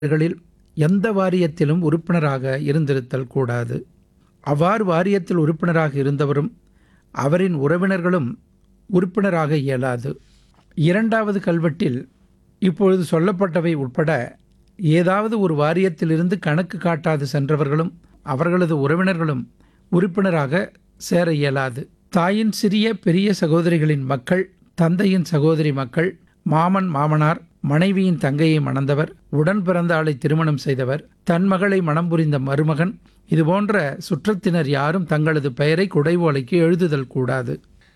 களில் எந்த வாரியத்திலும் உறுப்பினராக இருந்திருத்தல் கூடாது அவ்வாறு வாரியத்தில் உறுப்பினராக இருந்தவரும் அவரின் உறவினர்களும் உறுப்பினராக இயலாது இரண்டாவது கல்வெட்டில் இப்பொழுது சொல்லப்பட்டவை உட்பட ஏதாவது ஒரு வாரியத்திலிருந்து கணக்கு காட்டாது சென்றவர்களும் அவர்களது உறவினர்களும் உறுப்பினராக சேர இயலாது தாயின் சிறிய பெரிய சகோதரிகளின் மக்கள் தந்தையின் சகோதரி மக்கள் மாமன் மாமனார் மனைவியின் தங்கையை மணந்தவர் உடன் பிறந்த ஆளை திருமணம் செய்தவர் தன் மகளை மணம் புரிந்த மருமகன் இதுபோன்ற சுற்றத்தினர் யாரும் தங்களது பெயரை குடைவோலைக்கு எழுதுதல் கூடாது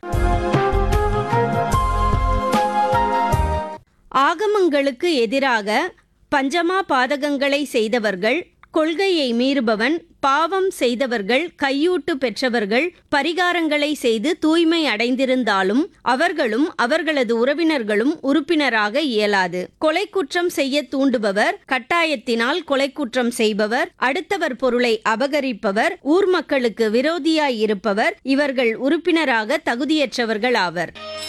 ஆகமங்களுக்கு எதிராக பஞ்சமா பாதகங்களை செய்தவர்கள் கொள்கையை மீறுபவன் பாவம் செய்தவர்கள் கையூட்டு பெற்றவர்கள் பரிகாரங்களை செய்து தூய்மை அடைந்திருந்தாலும் அவர்களும் அவர்களது உறவினர்களும் உறுப்பினராக இயலாது கொலை குற்றம் செய்ய தூண்டுபவர் கட்டாயத்தினால் கொலை குற்றம் செய்பவர் அடுத்தவர் பொருளை அபகரிப்பவர் ஊர் மக்களுக்கு விரோதியாய் இருப்பவர் இவர்கள் உறுப்பினராக தகுதியற்றவர்கள் ஆவர்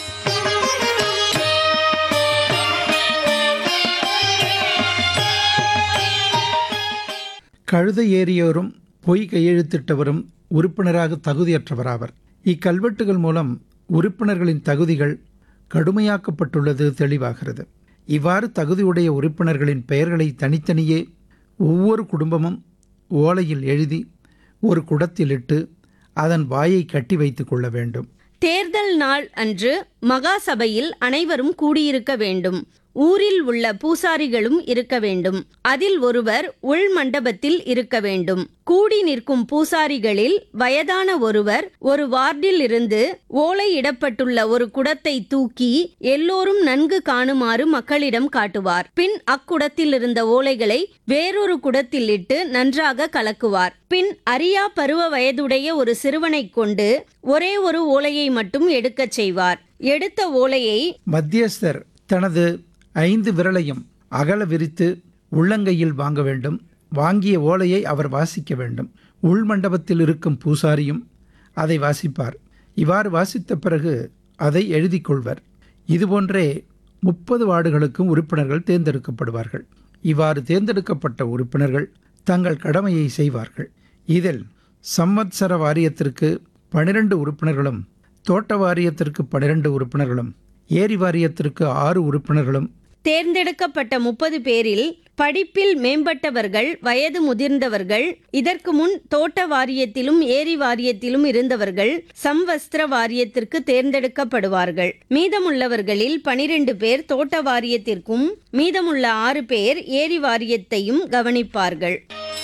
கழுதை ஏறியோரும் பொய் கையெழுத்திட்டவரும் உறுப்பினராக தகுதியற்றவராவர் இக்கல்வெட்டுகள் மூலம் உறுப்பினர்களின் தகுதிகள் கடுமையாக்கப்பட்டுள்ளது தெளிவாகிறது இவ்வாறு தகுதியுடைய உறுப்பினர்களின் பெயர்களை தனித்தனியே ஒவ்வொரு குடும்பமும் ஓலையில் எழுதி ஒரு குடத்தில் இட்டு அதன் வாயை கட்டி வைத்துக் கொள்ள வேண்டும் தேர்தல் நாள் அன்று மகாசபையில் அனைவரும் கூடியிருக்க வேண்டும் ஊரில் உள்ள பூசாரிகளும் இருக்க வேண்டும் அதில் ஒருவர் உள் மண்டபத்தில் இருக்க வேண்டும் கூடி நிற்கும் பூசாரிகளில் வயதான ஒருவர் ஒரு வார்டில் இருந்து ஓலை இடப்பட்டுள்ள ஒரு குடத்தை தூக்கி எல்லோரும் நன்கு காணுமாறு மக்களிடம் காட்டுவார் பின் அக்குடத்தில் இருந்த ஓலைகளை வேறொரு குடத்தில் இட்டு நன்றாக கலக்குவார் பின் அரியா பருவ வயதுடைய ஒரு சிறுவனைக் கொண்டு ஒரே ஒரு ஓலையை மட்டும் எடுக்கச் செய்வார் எடுத்த ஓலையை மத்தியஸ்தர் தனது ஐந்து விரலையும் அகல விரித்து உள்ளங்கையில் வாங்க வேண்டும் வாங்கிய ஓலையை அவர் வாசிக்க வேண்டும் உள் மண்டபத்தில் இருக்கும் பூசாரியும் அதை வாசிப்பார் இவ்வாறு வாசித்த பிறகு அதை எழுதி கொள்வர் இதுபோன்றே முப்பது வார்டுகளுக்கும் உறுப்பினர்கள் தேர்ந்தெடுக்கப்படுவார்கள் இவ்வாறு தேர்ந்தெடுக்கப்பட்ட உறுப்பினர்கள் தங்கள் கடமையை செய்வார்கள் இதில் சம்வத்சர வாரியத்திற்கு பனிரெண்டு உறுப்பினர்களும் தோட்ட வாரியத்திற்கு பனிரெண்டு உறுப்பினர்களும் ஏரி வாரியத்திற்கு ஆறு உறுப்பினர்களும் தேர்ந்தெடுக்கப்பட்ட முப்பது பேரில் படிப்பில் மேம்பட்டவர்கள் வயது முதிர்ந்தவர்கள் இதற்கு முன் தோட்ட வாரியத்திலும் ஏரி வாரியத்திலும் இருந்தவர்கள் சம்வஸ்திர வாரியத்திற்கு தேர்ந்தெடுக்கப்படுவார்கள் மீதமுள்ளவர்களில் பனிரெண்டு பேர் தோட்ட வாரியத்திற்கும் மீதமுள்ள ஆறு பேர் ஏரி வாரியத்தையும் கவனிப்பார்கள்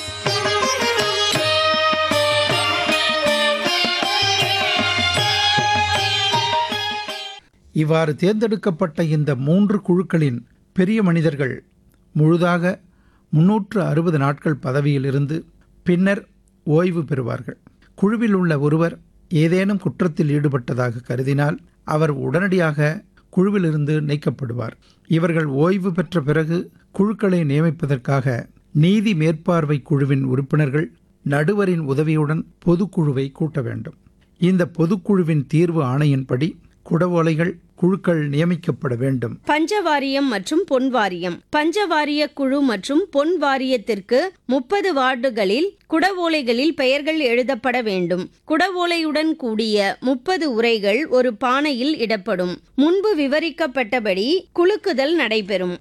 இவ்வாறு தேர்ந்தெடுக்கப்பட்ட இந்த மூன்று குழுக்களின் பெரிய மனிதர்கள் முழுதாக முன்னூற்று அறுபது நாட்கள் பதவியில் இருந்து பின்னர் ஓய்வு பெறுவார்கள் குழுவில் உள்ள ஒருவர் ஏதேனும் குற்றத்தில் ஈடுபட்டதாக கருதினால் அவர் உடனடியாக குழுவிலிருந்து நீக்கப்படுவார் இவர்கள் ஓய்வு பெற்ற பிறகு குழுக்களை நியமிப்பதற்காக நீதி மேற்பார்வை குழுவின் உறுப்பினர்கள் நடுவரின் உதவியுடன் பொதுக்குழுவை கூட்ட வேண்டும் இந்த பொதுக்குழுவின் தீர்வு ஆணையின்படி குடவோலைகள் குழுக்கள் நியமிக்கப்பட வேண்டும் பஞ்சவாரியம் மற்றும் பொன் வாரியம் பஞ்சவாரிய குழு மற்றும் பொன் வாரியத்திற்கு முப்பது வார்டுகளில் குடவோலைகளில் பெயர்கள் எழுதப்பட வேண்டும் குடவோலையுடன் கூடிய முப்பது உரைகள் ஒரு பானையில் இடப்படும் முன்பு விவரிக்கப்பட்டபடி குலுக்குதல் நடைபெறும்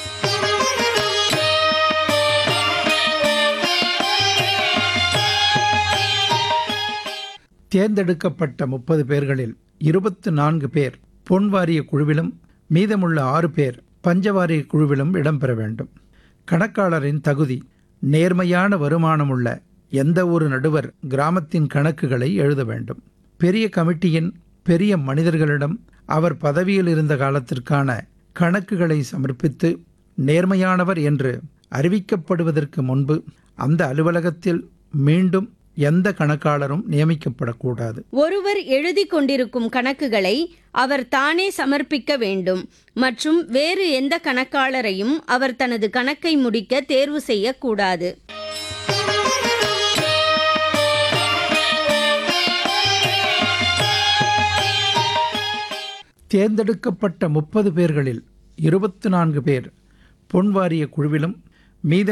தேர்ந்தெடுக்கப்பட்ட முப்பது பேர்களில் இருபத்து நான்கு பேர் பொன் வாரிய குழுவிலும் மீதமுள்ள ஆறு பேர் பஞ்சவாரிய குழுவிலும் இடம்பெற வேண்டும் கணக்காளரின் தகுதி நேர்மையான வருமானமுள்ள எந்த ஒரு நடுவர் கிராமத்தின் கணக்குகளை எழுத வேண்டும் பெரிய கமிட்டியின் பெரிய மனிதர்களிடம் அவர் பதவியில் இருந்த காலத்திற்கான கணக்குகளை சமர்ப்பித்து நேர்மையானவர் என்று அறிவிக்கப்படுவதற்கு முன்பு அந்த அலுவலகத்தில் மீண்டும் எந்த கணக்காளரும் நியமிக்கப்படக்கூடாது ஒருவர் எழுதி கொண்டிருக்கும் கணக்குகளை அவர் தானே சமர்ப்பிக்க வேண்டும் மற்றும் வேறு எந்த கணக்காளரையும் அவர் தனது கணக்கை முடிக்க தேர்வு செய்யக்கூடாது தேர்ந்தெடுக்கப்பட்ட முப்பது பேர்களில் இருபத்து நான்கு பேர் பொன்வாரிய குழுவிலும் மீத